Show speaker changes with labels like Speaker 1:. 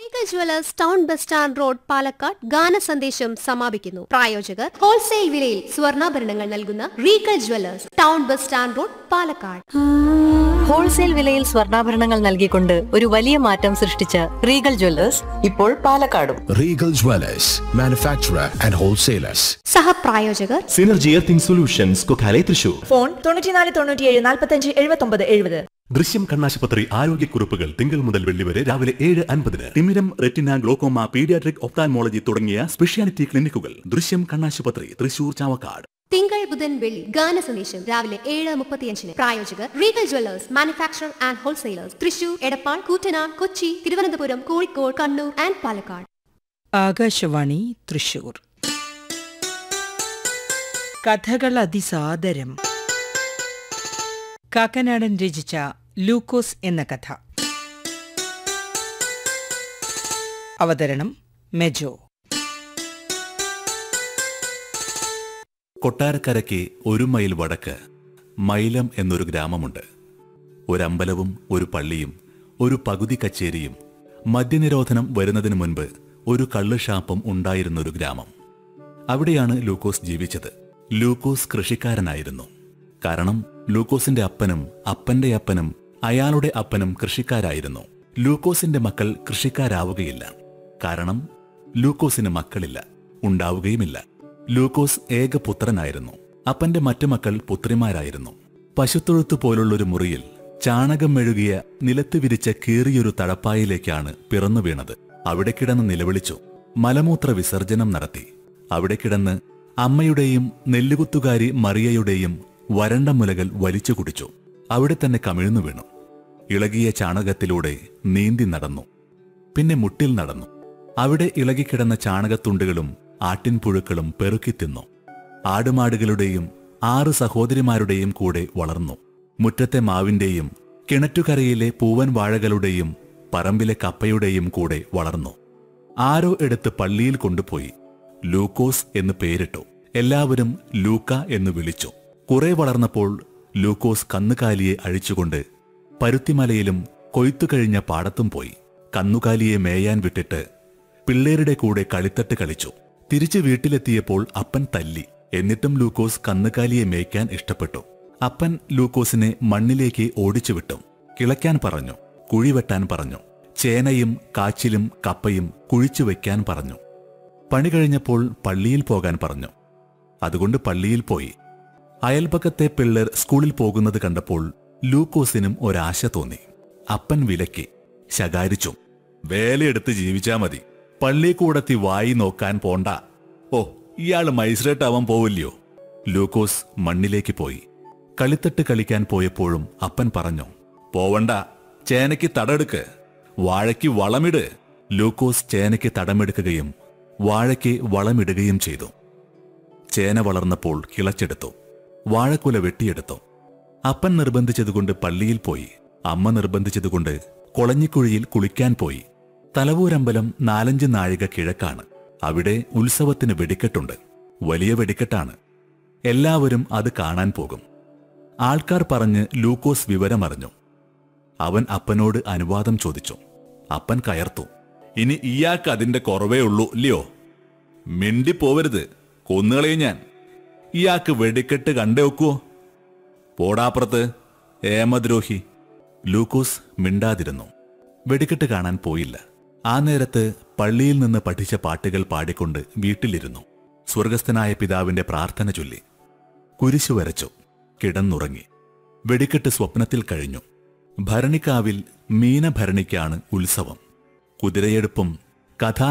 Speaker 1: Regal jewellers town bus stand road Palakkad ഗാന സന്ദേശം സമാപിക്കുന്നു പ്രായോജകർ ഹോൾസെയിൽ വിലയിൽ സ്വർണ്ണാഭരണങ്ങൾ നൽകുന്ന Regal jewellers town bus stand road Palakkad
Speaker 2: wholesale വിലയിൽ സ്വർണ്ണാഭരണങ്ങൾ നൽകിക്കൊണ്ട് ഒരു വലിയ മാറ്റം സൃഷ്ടിച്ച റീഗൽ ജ്വല്ലേഴ്സ് ഇപ്പോൾ പാലക്കാടും
Speaker 3: Regal Dwellers, manufacturer and wholesalers.
Speaker 1: സഹപ്രായോജകർ
Speaker 4: Synergy earthing solutions Kokkale Thrissur
Speaker 5: phone തൊണ്ണൂറ്റിനാല് തൊണ്ണൂറ്റിയേഴ് നാൽപ്പത്തഞ്ച് എഴുപത്തൊമ്പത് എഴുപത്
Speaker 4: ദൃശ്യം കണ്ണാശുപത്രി ആരോഗ്യക്കുറിപ്പുകൾ തിങ്കൾ മുതൽ വെള്ളി വരെ രാവിലെ ഏഴ് അൻപതിന് തിമിരം റെറ്റിന ഗ്ലോക്കോമ പീഡിയാട്രിക് ഒപ്താൻമോളജി തുടങ്ങിയ സ്പെഷ്യാലിറ്റി ക്ലിനിക്കുകൾ ദൃശ്യം കണ്ണാശുപത്രി തൃശൂർ ചാവക്കാട്
Speaker 1: തിങ്കൾ ബുധൻ വെള്ളി ഗാന സന്ദേശം രാവിലെ ഏഴ് മുപ്പത്തിയഞ്ചിന് പ്രായോജകർ Regal jewellers manufacture and wholesalers Thrissur Edappal Koottanad Kochi Thiruvananthapuram Kozhikode Kannur and Palakkad
Speaker 6: Akashvani Thrissur കഥകൾ അതിസാദരം കാക്കനാടൻ രചിച്ച ലൂക്കോസ് എന്ന കഥ അവതരണം മെജോ
Speaker 4: കൊട്ടാരക്കരയ്ക്ക് ഒരു മൈൽ വടക്ക് മൈലം എന്നൊരു ഗ്രാമമുണ്ട് ഒരമ്പലവും ഒരു പള്ളിയും ഒരു പകുതി കച്ചേരിയും മദ്യനിരോധനം വരുന്നതിന് മുൻപ് ഒരു കള്ള് ഷാപ്പും ഉണ്ടായിരുന്നൊരു ഗ്രാമം അവിടെയാണ് ലൂക്കോസ് ജീവിച്ചത് ലൂക്കോസ് കൃഷിക്കാരനായിരുന്നു കാരണം ലൂക്കോസിന്റെ അപ്പനും അപ്പന്റെ അപ്പനും അയാളുടെ അപ്പനും കൃഷിക്കാരായിരുന്നു ലൂക്കോസിന്റെ മക്കൾ കൃഷിക്കാരാവുകയില്ല കാരണം ലൂക്കോസിന് മക്കളില്ല ഉണ്ടാവുകയുമില്ല ലൂക്കോസ് ഏകപുത്രനായിരുന്നു അപ്പന്റെ മറ്റു മക്കൾ പുത്രിമാരായിരുന്നു പശുത്തൊഴുത്ത് പോലുള്ളൊരു മുറിയിൽ ചാണകം മെഴുകിയ നിലത്ത് വിരിച്ച കീറിയൊരു തഴപ്പായിലേക്കാണ് പിറന്നു വീണത് അവിടെ കിടന്ന് നിലവിളിച്ചു മലമൂത്ര വിസർജനം നടത്തി അവിടെ കിടന്ന് അമ്മയുടെയും നെല്ലുകുത്തുകാരി മറിയയുടെയും വരണ്ട മുലകൾ വലിച്ചു കുടിച്ചു അവിടെ തന്നെ കമിഴ്ന്നു വീണു ഇളകിയ ചാണകത്തിലൂടെ നീന്തി നടന്നു പിന്നെ മുട്ടിൽ നടന്നു അവിടെ ഇളകിക്കിടന്ന ചാണകത്തുണ്ടുകളും ആട്ടിൻപുഴുക്കളും പെറുക്കി തിന്നു ആടുമാടുകളുടെയും ആറ് സഹോദരിമാരുടെയും കൂടെ വളർന്നു മുറ്റത്തെ മാവിന്റെയും കിണറ്റുകരയിലെ പൂവൻ വാഴകളുടെയും പറമ്പിലെ കപ്പയുടെയും കൂടെ വളർന്നു ആരോ എടുത്ത് പള്ളിയിൽ കൊണ്ടുപോയി ലൂക്കോസ് എന്ന് പേരിട്ടു എല്ലാവരും ലൂക്ക എന്ന് വിളിച്ചു കുറെ വളർന്നപ്പോൾ ലൂക്കോസ് കന്നുകാലിയെ അഴിച്ചുകൊണ്ട് പരുത്തിമലയിലും കൊയ്ത്തു കഴിഞ്ഞ പാടത്തും പോയി കന്നുകാലിയെ മേയാൻ വിട്ടിട്ട് പിള്ളേരുടെ കൂടെ കളിത്തട്ട് കളിച്ചു തിരിച്ചു വീട്ടിലെത്തിയപ്പോൾ അപ്പൻ തല്ലി എന്നിട്ടും ലൂക്കോസ് കന്നുകാലിയെ മേയ്ക്കാൻ ഇഷ്ടപ്പെട്ടു അപ്പൻ ലൂക്കോസിനെ മണ്ണിലേക്ക് ഓടിച്ചു വിട്ടു കിളയ്ക്കാൻ പറഞ്ഞു കുഴിവെട്ടാൻ പറഞ്ഞു ചേനയും കാച്ചിലും കപ്പയും കുഴിച്ചു വെക്കാൻ പറഞ്ഞു പണി കഴിഞ്ഞപ്പോൾ പള്ളിയിൽ പോകാൻ പറഞ്ഞു അതുകൊണ്ട് പള്ളിയിൽ പോയി അയൽപക്കത്തെ പിള്ളേർ സ്കൂളിൽ പോകുന്നത് കണ്ടപ്പോൾ ലൂക്കോസിനും ഒരാശ തോന്നി അപ്പൻ വിലക്കി ശകാരിച്ചു വേലയെടുത്ത് ജീവിച്ചാ മതി പള്ളിക്കൂടത്തി വായി നോക്കാൻ പോണ്ട ഓ ഇയാള് മൈസ്രേറ്റ് ആവാൻ പോവില്ലയോ ലൂക്കോസ് മണ്ണിലേക്ക് പോയി കളിത്തട്ട് കളിക്കാൻ പോയപ്പോഴും അപ്പൻ പറഞ്ഞു പോവണ്ട ചേനയ്ക്ക് തടമെടുക്ക് വാഴയ്ക്ക് വളമിട് ലൂക്കോസ് ചേനയ്ക്ക് തടമെടുക്കുകയും വാഴയ്ക്ക് വളമിടുകയും ചെയ്തു ചേന വളർന്നപ്പോൾ കിളച്ചെടുത്തു വാഴക്കുല വെട്ടിയെടുത്തു അപ്പൻ നിർബന്ധിച്ചതുകൊണ്ട് പള്ളിയിൽ പോയി അമ്മ നിർബന്ധിച്ചതുകൊണ്ട് കൊളഞ്ഞിക്കുഴിയിൽ കുളിക്കാൻ പോയി തലവൂരമ്പലം നാലഞ്ച് നാഴിക കിഴക്കാണ് അവിടെ ഉത്സവത്തിന് വെടിക്കെട്ടുണ്ട് വലിയ വെടിക്കെട്ടാണ് എല്ലാവരും അത് കാണാൻ പോകും ആൾക്കാർ പറഞ്ഞ് ലൂക്കോസ് വിവരമറിഞ്ഞു അവൻ അപ്പനോട് അനുവാദം ചോദിച്ചു അപ്പൻ കയർത്തു ഇനി ഇയാൾക്ക് അതിന്റെ കുറവേ ഉള്ളൂ ഇല്ലയോ മിണ്ടിപ്പോവരുത് കൊന്നുകളയും ഞാൻ ഇയാൾക്ക് വെടിക്കെട്ട് കണ്ടേ വെക്കുവോ പോടാപ്പുറത്ത് ഏമദ്രോഹി ലൂക്കോസ് മിണ്ടാതിരുന്നു വെടിക്കെട്ട് കാണാൻ പോയില്ല ആ നേരത്ത് പള്ളിയിൽ നിന്ന് പഠിച്ച പാട്ടുകൾ പാടിക്കൊണ്ട് വീട്ടിലിരുന്നു സ്വർഗസ്ഥനായ പിതാവിന്റെ പ്രാർത്ഥന ചൊല്ലി കുരിശു വരച്ചു കിടന്നുറങ്ങി വെടിക്കെട്ട് സ്വപ്നത്തിൽ കഴിഞ്ഞു ഭരണിക്കാവിൽ മീനഭരണിക്കാണ് ഉത്സവം കുതിരയെടുപ്പും കഥാ